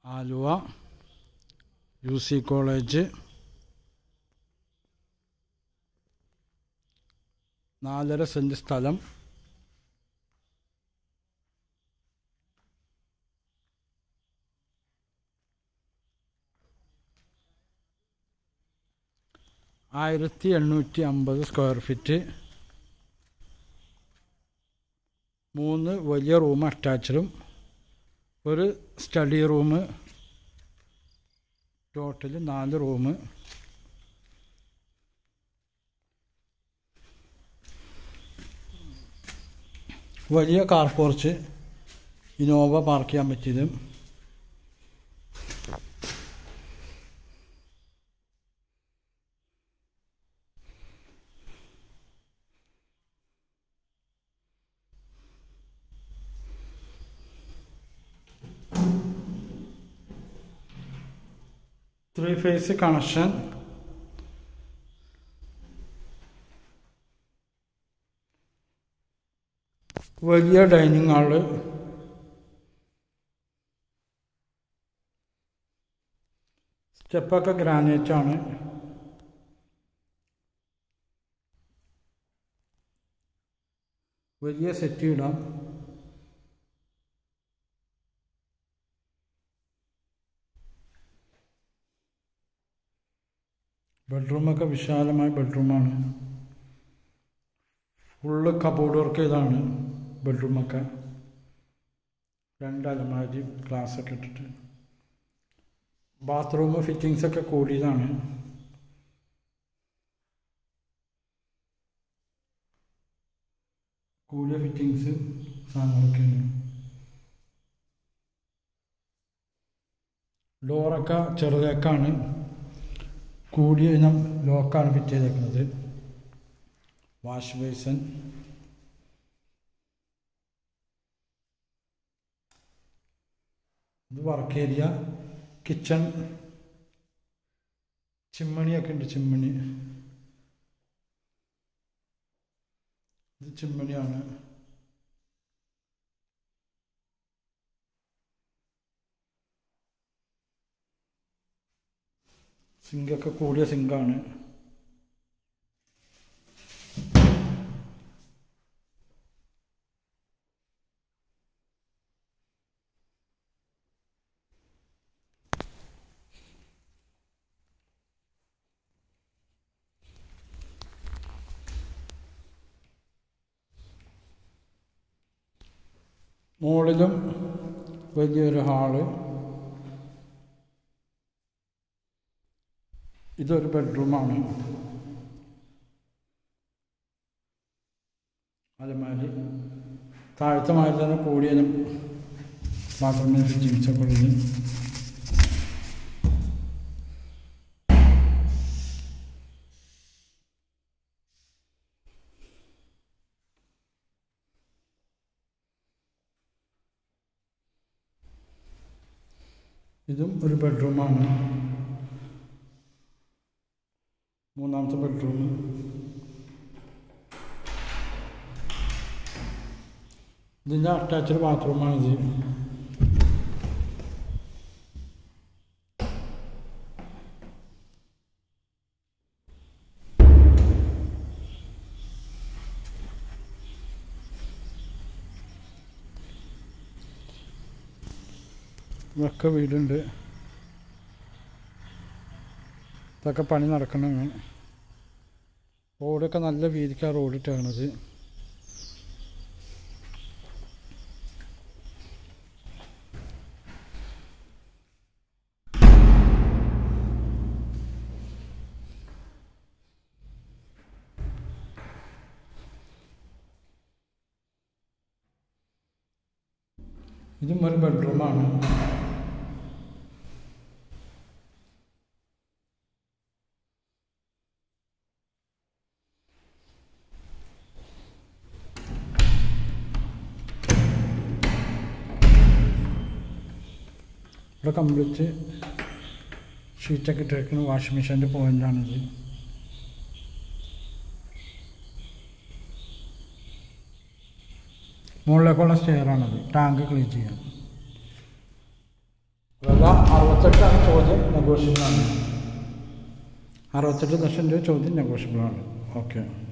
Aluva U C college നാലര cent സ്ഥലം ആയിരത്തി എണ്ണൂറ്റി അമ്പത് സ്ക്വയർ ഫീറ്റ് മൂന്ന് വലിയ റൂം അറ്റാച്ച്ഡും ഒരു സ്റ്റഡി റൂം ടോട്ടൽ നാല് റൂം വലിയ കാർ പോർച്ച് ഇനോവ പാർക്ക് ചെയ്യാൻ പറ്റിയത് ത്രീ ഫേസ് കണക്ഷൻ വലിയ ഡൈനിങ് ഹാള് സ്റ്റെപ്പൊക്കെ ഗ്രാനൈറ്റ് ആണ് വലിയ സെറ്റ് ഇടാം ബെഡ്റൂമൊക്കെ വിശാലമായ ബെഡ്റൂമാണ് ഫുള്ള് കബോർഡ് വർക്ക് ചെയ്താണ് ബെഡ്റൂമൊക്കെ രണ്ട് അലമാരി ഗ്ലാസ് ഒക്കെ ഇട്ടിട്ട് ബാത്റൂം ഫിറ്റിങ്സ് ഒക്കെ കൂടിയതാണ് കൂടിയ ഫിറ്റിങ്സ് സാധനങ്ങളൊക്കെയാണ് ഡോറൊക്കെ ചെറുതേക്കാണ് കൂടിയ ഇനം ലോക്കാണ് ഫിറ്റ് ചെയ്തേക്കുന്നത് വാഷ് ബേസൻ ഇത് വർക്ക് ഏരിയ കിച്ചൺ ചിമ്മണിയൊക്കെ ഉണ്ട് ചിമ്മണി ഇത് ചിമ്മണിയാണ് സിങ്കൊക്കെ കൂടിയ സിങ്കാണ് മുകളിലും വലിയൊരു ഹാള് ഇതൊരു ബെഡ്റൂമാണ് അലമാരി താഴത്തെ മാതിരി തന്നെ കൂടിയതും ബാത്റൂമിൽ ഫിറ്റിങ്സൊക്കെ ഉള്ളത് ഇതും ഒരു ബെഡ്റൂമാണ് മൂന്നാമത്തെ ബെഡ്റൂം ഇതിൻ്റെ അറ്റാച്ച്ഡ് ബാത്റൂമാണിത് ഇതൊക്കെ വീടുണ്ട് ഇതൊക്കെ പണി നടക്കണമാണ് റോഡൊക്കെ നല്ല വീതിക്കാണ് റോഡ് ഇട്ടേക്കണത് ഇതും ഒരു ബെഡ്റൂമാണ് ഇവിടെ കംപ്ലീറ്റ് ഷീറ്റൊക്കെ ഇട്ടിരിക്കുന്ന വാഷിംഗ് മെഷീൻ്റെ പോയിൻ്റാണിത് മുകളിലേക്കുള്ള സ്റ്റെയറാണത് ടാങ്ക് ക്ലീൻ ചെയ്യാൻ വില ചോദ്യം നെഗോഷ്യബിളാണ് അറുപത്തെട്ട് ലക്ഷം രൂപ ചോദ്യം നെഗോഷ്യബിളാണ് ഓക്കെ